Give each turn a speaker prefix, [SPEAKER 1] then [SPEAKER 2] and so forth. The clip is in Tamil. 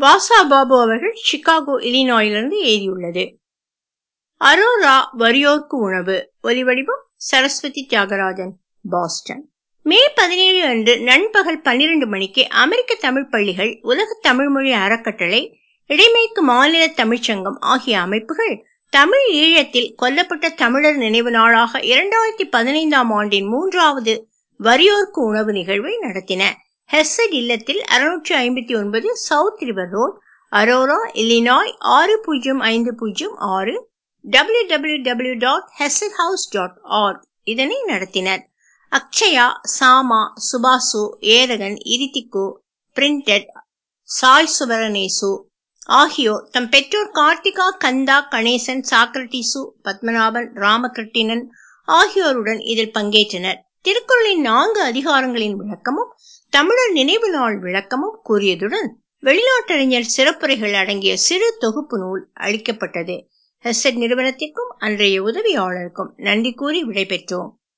[SPEAKER 1] வாசா பாபு அவர்கள் சிகாகோ இலினாயிலிருந்து எழுதியுள்ளது அரோரா வறியோர்க்கு உணவு ஒலிவடிவம் சரஸ்வதி தியாகராஜன் பாஸ்டன் மே பதினேழு அன்று நண்பகல் பன்னிரண்டு மணிக்கு அமெரிக்க தமிழ் பள்ளிகள் உலக தமிழ்மொழி அறக்கட்டளை இடைமேற்கு மாநில தமிழ்ச்சங்கம் ஆகிய அமைப்புகள் தமிழ் ஈழத்தில் கொல்லப்பட்ட தமிழர் நினைவு நாளாக இரண்டாயிரத்தி பதினைந்தாம் ஆண்டின் மூன்றாவது வறியோர்க்கு உணவு நிகழ்வை நடத்தின ஹெர்சட் இல்லத்தில் அறுநூற்றி ஐம்பத்தி ஒன்பது south river road Aurora Illinois ஆறு பூஜ்ஜியம் ஐந்து பூஜ்ஜியம் ஆறு W W W dot Hesed house dot org இதனை நடத்தினர் அக்ஷயா சாமா சுபாசு ஏரகன் இரித்திக்கு பிரிண்டட் சாய் சுவரனேசு ஆகியோர் தம் பெற்றோர் கார்த்திகா கந்தா கணேசன் சாக்ரட்டிசு பத்மநாபன் ராமகிருட்டிணன் ஆகியோருடன் இதில் பங்கேற்றனர் திருக்குறளின் நான்கு அதிகாரங்களின் விளக்கமும் தமிழர் நினைவு நாள் விளக்கமும் கூறியதுடன் வெளிநாட்டறிஞர் சிறப்புரைகள் அடங்கிய சிறு தொகுப்பு நூல் அளிக்கப்பட்டது ஹெசட் நிறுவனத்திற்கும் அன்றைய உதவியாளருக்கும் நன்றி கூறி விடைபெற்றோம்